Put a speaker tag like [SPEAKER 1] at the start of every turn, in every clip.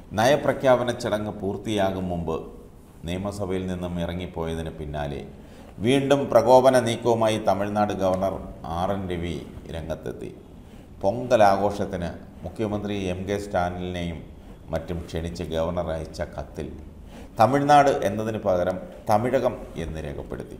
[SPEAKER 1] നയപ്രഖ്യാപന ചടങ്ങ് പൂർത്തിയാകും മുമ്പ് നിയമസഭയിൽ നിന്നും ഇറങ്ങിപ്പോയതിന് പിന്നാലെ വീണ്ടും പ്രകോപന നീക്കവുമായി Tamil Nadu governor R N Ravi രംഗത്തെത്തി പൊങ്കൽ ആഘോഷത്തിന് മുഖ്യമന്ത്രി എം കെ സ്റ്റാലിനെയും മറ്റും ക്ഷണിച്ച് ഗവർണർ അയച്ച കത്തിൽ തമിഴ്നാട് എന്നതിന് പകരം തമിഴകം എന്ന് രേഖപ്പെടുത്തി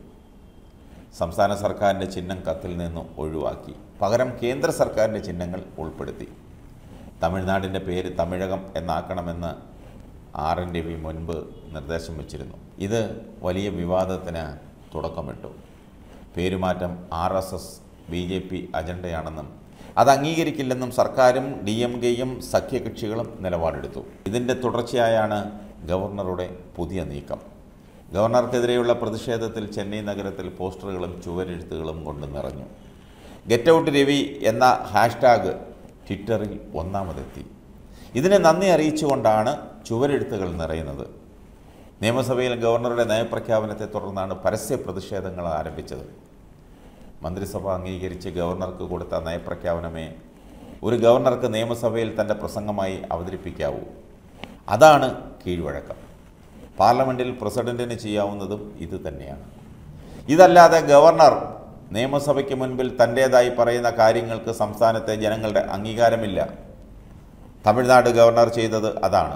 [SPEAKER 1] സംസ്ഥാന സർക്കാരിൻ്റെ ചിഹ്നം കത്തിൽ നിന്ന് ഒഴിവാക്കി പകരം കേന്ദ്ര സർക്കാരിൻ്റെ ചിഹ്നങ്ങൾ ഉൾപ്പെടുത്തി തമിഴ്നാടിൻ്റെ പേര് തമിഴകം എന്നാക്കണമെന്ന് ആർ എൻ രവി മുൻപ് നിർദ്ദേശം വച്ചിരുന്നു ഇത് വലിയ വിവാദത്തിന് തുടക്കമിട്ടു പേരുമാറ്റം R S S B J P അജണ്ടയാണെന്നും അത് അംഗീകരിക്കില്ലെന്നും സർക്കാരും ഡി എം കെയും സഖ്യകക്ഷികളും നിലപാടെടുത്തു ഇതിൻ്റെ തുടർച്ചയായാണ് ഗവർണറുടെ പുതിയ നീക്കം ഗവർണർക്കെതിരെയുള്ള പ്രതിഷേധത്തിൽ ചെന്നൈ നഗരത്തിൽ പോസ്റ്ററുകളും ചുവരെഴുത്തുകളും കൊണ്ട് നിറഞ്ഞു ഗെറ്റ് ഔട്ട് രവി എന്ന ഹാഷ്ടാഗ് ട്വിറ്ററിൽ ഒന്നാമതെത്തി ഇതിനെ നന്ദി അറിയിച്ചുകൊണ്ടാണ് ചുവരെഴുത്തുകൾ നിറയുന്നത് നിയമസഭയിൽ ഗവർണറുടെ നയപ്രഖ്യാപനത്തെ തുടർന്നാണ് പരസ്യ പ്രതിഷേധങ്ങൾ ആരംഭിച്ചത് മന്ത്രിസഭ അംഗീകരിച്ച് ഗവർണർക്ക് കൊടുത്ത നയപ്രഖ്യാപനമേ ഒരു ഗവർണർക്ക് നിയമസഭയിൽ തൻ്റെ പ്രസംഗമായി അവതരിപ്പിക്കാവൂ അതാണ് കീഴ്വഴക്കം പാർലമെൻറ്റിൽ പ്രസിഡന്റിന് ചെയ്യാവുന്നതും ഇത് തന്നെയാണ് ഇതല്ലാതെ ഗവർണർ നിയമസഭയ്ക്ക് മുൻപിൽ തൻ്റേതായി പറയുന്ന കാര്യങ്ങൾക്ക് സംസ്ഥാനത്തെ ജനങ്ങളുടെ അംഗീകാരമില്ല തമിഴ്നാട് ഗവർണർ ചെയ്തത് അതാണ്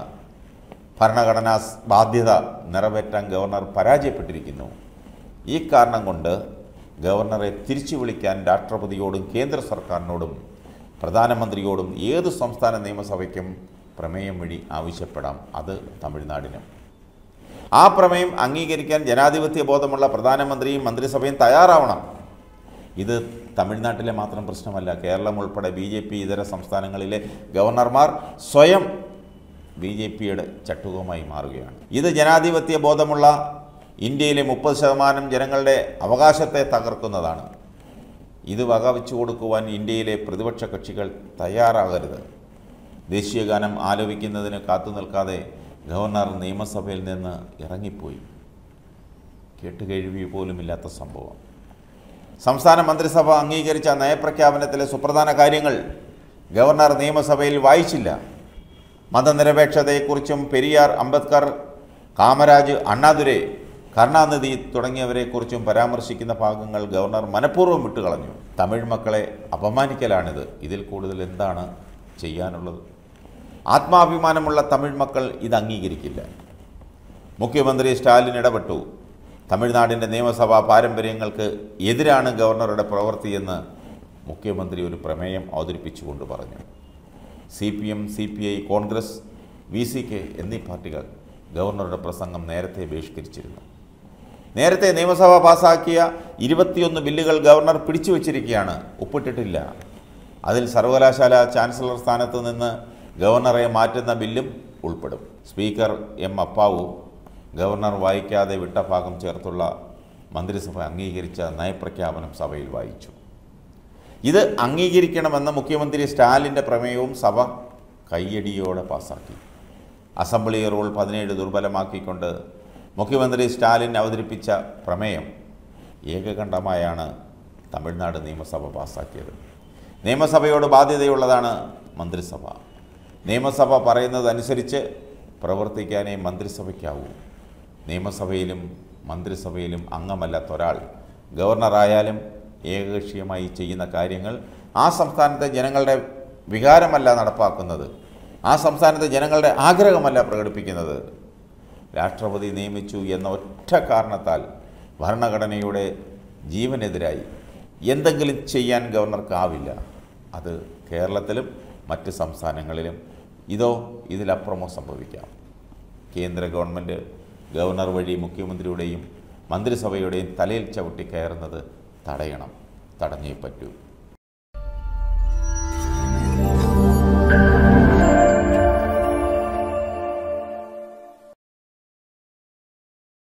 [SPEAKER 1] ഭരണഘടനാ സ് ബാധ്യത നിറവേറ്റാൻ ഗവർണർ പരാജയപ്പെട്ടിരിക്കുന്നു ഈ കാരണം കൊണ്ട് ഗവർണറെ തിരിച്ചു വിളിക്കാൻ രാഷ്ട്രപതിയോടും കേന്ദ്ര സർക്കാരിനോടും പ്രധാനമന്ത്രിയോടും ഏത് സംസ്ഥാന നിയമസഭയ്ക്കും പ്രമേയം വഴി ആവശ്യപ്പെടാം അത് തമിഴ്നാടിനും ആ പ്രമേയം അംഗീകരിക്കാൻ ജനാധിപത്യ ബോധമുള്ള പ്രധാനമന്ത്രിയും മന്ത്രിസഭയും തയ്യാറാവണം ഇത് തമിഴ്നാട്ടിലെ മാത്രം പ്രശ്നമല്ല കേരളം ഉൾപ്പെടെ ബി ജെ പി ഇതര സംസ്ഥാനങ്ങളിലെ ഗവർണർമാർ സ്വയം ബി ജെ പിയുടെ ചട്ടുകമായി മാറുകയാണ് ഇത് ജനാധിപത്യ ബോധമുള്ള ഇന്ത്യയിലെ മുപ്പത് ശതമാനം ജനങ്ങളുടെ അവകാശത്തെ തകർക്കുന്നതാണ് ഇത് വകവെച്ചു കൊടുക്കുവാൻ ഇന്ത്യയിലെ പ്രതിപക്ഷ കക്ഷികൾ തയ്യാറാകരുത് ദേശീയഗാനം ആലോപിക്കുന്നതിന് കാത്തു നിൽക്കാതെ ഗവർണർ നിയമസഭയിൽ നിന്ന് ഇറങ്ങിപ്പോയി കേട്ടുകേഴ്വി പോലുമില്ലാത്ത സംഭവം സംസ്ഥാന മന്ത്രിസഭ അംഗീകരിച്ച നയപ്രഖ്യാപനത്തിലെ സുപ്രധാന കാര്യങ്ങൾ ഗവർണർ നിയമസഭയിൽ വായിച്ചില്ല മതനിരപേക്ഷതയെക്കുറിച്ചും പെരിയാർ അംബേദ്കർ കാമരാജ് അണ്ണാദുരെ കരുണാനിധി തുടങ്ങിയവരെക്കുറിച്ചും പരാമർശിക്കുന്ന ഭാഗങ്ങൾ ഗവർണർ മനഃപൂർവ്വം വിട്ടുകളഞ്ഞു തമിഴ് മക്കളെ അപമാനിക്കലാണിത് ഇതിൽ കൂടുതൽ എന്താണ് ചെയ്യാനുള്ളത് ആത്മാഭിമാനമുള്ള തമിഴ് മക്കൾ ഇത് അംഗീകരിക്കില്ല മുഖ്യമന്ത്രി സ്റ്റാലിൻ ഇടപെട്ടു തമിഴ്നാടിൻ്റെ നിയമസഭാ പാരമ്പര്യങ്ങൾക്ക് എതിരാണ് ഗവർണറുടെ പ്രവൃത്തിയെന്ന് മുഖ്യമന്ത്രി ഒരു പ്രമേയം അവതരിപ്പിച്ചുകൊണ്ട് പറഞ്ഞു C P M C P I Congress V C K എന്നീ പാർട്ടികൾ ഗവർണറുടെ പ്രസംഗം നേരത്തെ ബഹിഷ്കരിച്ചിരുന്നു നേരത്തെ നിയമസഭ പാസാക്കിയ ഇരുപത്തിയൊന്ന് ബില്ലുകൾ ഗവർണർ പിടിച്ചു വച്ചിരിക്കുകയാണ് ഒപ്പിട്ടിട്ടില്ല അതിൽ സർവകലാശാല ചാൻസലർ സ്ഥാനത്ത് നിന്ന് ഗവർണറെ മാറ്റുന്ന ബില്ലും ഉൾപ്പെടും സ്പീക്കർ എം അപ്പാവു ഗവർണർ വായിക്കാതെ വിട്ട ഭാഗം ചേർത്തുള്ള മന്ത്രിസഭ അംഗീകരിച്ച നയപ്രഖ്യാപനം സഭയിൽ വായിച്ചു ഇത് അംഗീകരിക്കണമെന്ന മുഖ്യമന്ത്രി സ്റ്റാലിൻ്റെ പ്രമേയവും സഭ കയ്യടിയോടെ പാസാക്കി അസംബ്ലി റൂൾ പതിനേഴ് ദുർബലമാക്കിക്കൊണ്ട് മുഖ്യമന്ത്രി സ്റ്റാലിൻ അവതരിപ്പിച്ച പ്രമേയം ഏകകണ്ഠമായാണ് തമിഴ്നാട് നിയമസഭ പാസാക്കിയത് നിയമസഭയോട് ബാധ്യതയുള്ളതാണ് മന്ത്രിസഭ നിയമസഭ പറയുന്നതനുസരിച്ച് പ്രവർത്തിക്കാനേ മന്ത്രിസഭയ്ക്കാവൂ നിയമസഭയിലും മന്ത്രിസഭയിലും അംഗമല്ലാത്ത ഒരാൾ ഗവർണറായാലും ഏകകക്ഷിയമായി ചെയ്യുന്ന കാര്യങ്ങൾ ആ സംസ്ഥാനത്തെ ജനങ്ങളുടെ വികാരമല്ല നടപ്പാക്കുന്നത് ആ സംസ്ഥാനത്തെ ജനങ്ങളുടെ ആഗ്രഹമല്ല പ്രകടിപ്പിക്കുന്നത് രാഷ്ട്രപതി നിയമിച്ചു എന്ന ഒറ്റ കാരണത്താൽ ഭരണഘടനയുടെ ജീവനെതിരായി എന്തെങ്കിലും ചെയ്യാൻ ഗവർണർക്കാവില്ല അത് കേരളത്തിലും മറ്റ് സംസ്ഥാനങ്ങളിലും ഇതോ ഇതിലപ്പുറമോ സംഭവിക്കാം കേന്ദ്ര ഗവൺമെൻറ് ഗവർണർ വഴി മുഖ്യമന്ത്രിയുടെയും മന്ത്രിസഭയുടെയും തലയിൽ ചവിട്ടി കയറുന്നത് തടയണം തടഞ്ഞേ പറ്റൂ